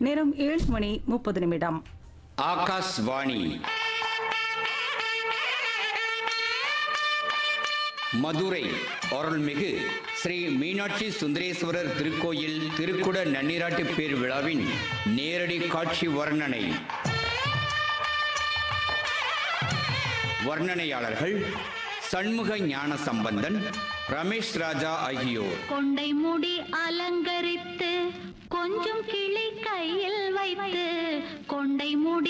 நேரம் ஏழு மணி முப்பது நிமிடம் ஆகாஷ்வாணி மதுரை அருள்மிகு ஸ்ரீ மீனாட்சி சுந்தரேஸ்வரர் திருக்கோயில் திருக்குட நன்னீராட்டு பேர் விழாவின் நேரடி காட்சி வர்ணனை வர்ணனையாளர்கள் சண்முக ஞான சம்பந்தன் ரமேஷ் ராஜா ஆகியோர் கொண்டை முடி அலங்கரித்து கொஞ்சம் கிளி கையில் வைத்து கொண்டை முடி